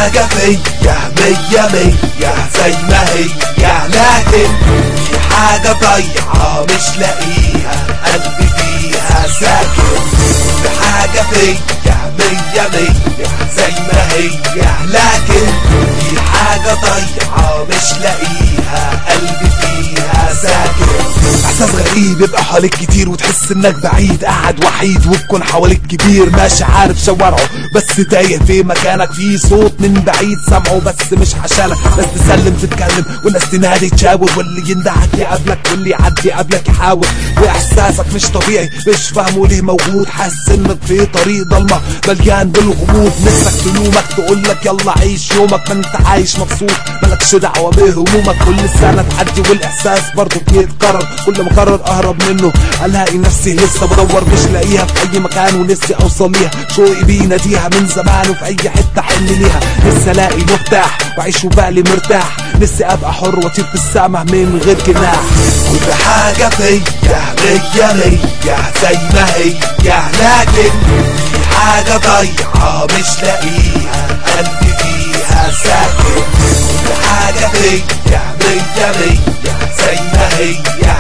حاجة فيا مية مية زي ما هي لكن في حاجة ضايعة مش لاقيها قلبي فيها ساكن كل حاجة فيا مية مية زي ما هي لكن في حاجة ضايعة مش لاقيها قلبي فيها ساكن احساس غريب يبقى حواليك كتير وتحس انك بعيد قاعد وحيد وبكون حواليك كبير ماشي عارف شوارعه بس تايه في مكانك في صوت من بعيد سامعه بس مش عشانك ناس تسلم تتكلم والناس تنادي تشاور واللي يندهك يقابلك واللي يعدي قبلك يحاول واحساسك مش طبيعي مش فاهمه ليه موجود حاسس انك في طريق ضلمه مليان بالغموض نفسك تلومك تقولك يلا عيش يومك ما انت عايش مبسوط مالكش دعوه بهمومك كل سنه تعدي والاحساس برضه بيتكرر كل ما اقرر اهرب منه الاقي نفسي لسه بدور مش لاقيها في اي مكان ونفسي اوصل ليها شوقي بيناديها من زمان وفي اي حته حن ليها لسه الاقي مفتاح واعيش وبالي مرتاح نفسي ابقى حر واطير في السما من غير جناح كل حاجه فيا مية مية زي ما هي لكن في حاجه ضايعه مش لاقيها قلبي فيها ساكن كل حاجه فيا مية مية زي ما هي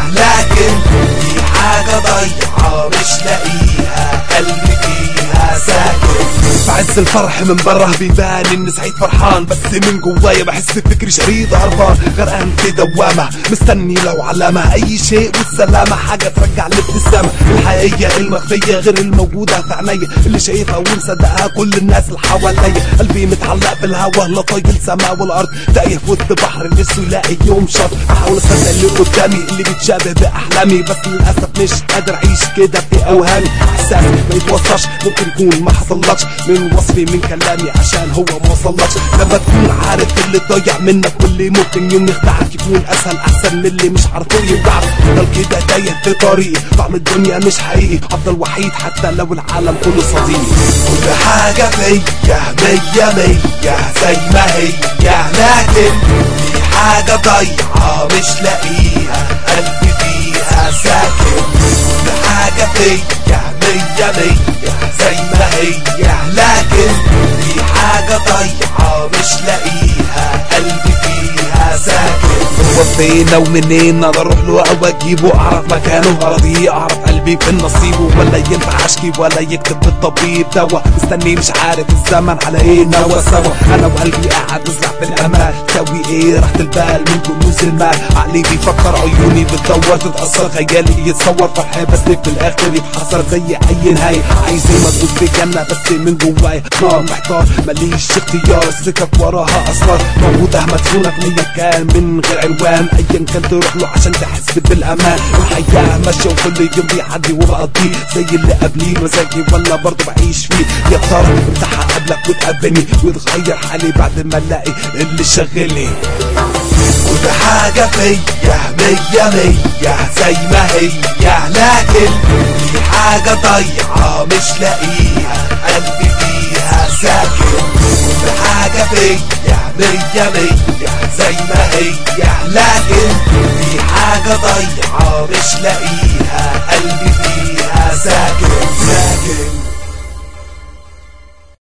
لكن في حاجة ضايعة مش لاقيها قلبي فيها ساكن بعز الفرح من بره بيبان اني سعيد فرحان بس من جوايا بحس فكري شريط هربان غرقان في دوامة مستني لو علامة اي شيء والسلامة حاجة ترجع الابتسامة الحقيقية المخفية غير الموجودة في عينيا اللي شايفها ومصدقها كل الناس اللي حواليا قلبي متعلق في الهوا لا طايق السماء والارض تايه في وسط بحر نفسه يلاقي يوم شط احاول اصدق اللي قدامي اللي بيتشابه باحلامي بس للاسف مش قادر اعيش كده في اوهامي احساسي ما يتوصفش ممكن يكون ما حصلكش من وصفي من كلامي عشان هو ما وصلكش لما تكون عارف اللي ضايع منك واللي ممكن يوم يخدعك يكون اسهل احسن من اللي مش عارفه يوجعك افضل كده تايه في طريقي طعم الدنيا مش حقيقي افضل وحيد حتى لو العالم كله صديقي كل حاجه فيا مية مية زي ما هي لكن في حاجه ضايعه مش لاقيها قلبي فيها ساكن كل حاجه فيا مية مية زي ما هي لكن في حاجة ضايعة مش لاقيها قلبي فيها ساكن هو فين ومنين اقدر اروح له او اجيبه اعرف مكانه اراضيه اعرف قلبي فين نصيبه ولا ينفع اشكي ولا يكتب بالطبيب دوا مستني مش عارف الزمن على ايه نوى سوا انا وقلبي قاعد بزرع في الامان سوي ايه راحة البال من كنوز المال عقلي بيفكر عيوني بتدور تتأثر خيالي يتصور فرحة بس في الاخر يتحسر زي اي نهاية عايز ما تقول في جنة بس من جوايا نار محتار ماليش اختيار السكك وراها اسرار موجودة مدفونة في مكان من غير عنوان ايا كان تروح له عشان تحس بالامان الحياة ماشية وكل يوم بيعدي وبقضيه زي اللي قبليه مزاجي ولا برضه بعيش فيه يا ترى ارتاح قبلك وتقابلني ويتغير حالي بعد ما الاقي اللي شغلني كل حاجة فيا مية مية زي ما هي لكن في حاجة ضايعة مش لاقيها قلبي فيها ساكن كل حاجة فيا مية مية زي ما هي لكن في حاجة ضايعة مش لاقيها قلبي فيها ساكن ساكن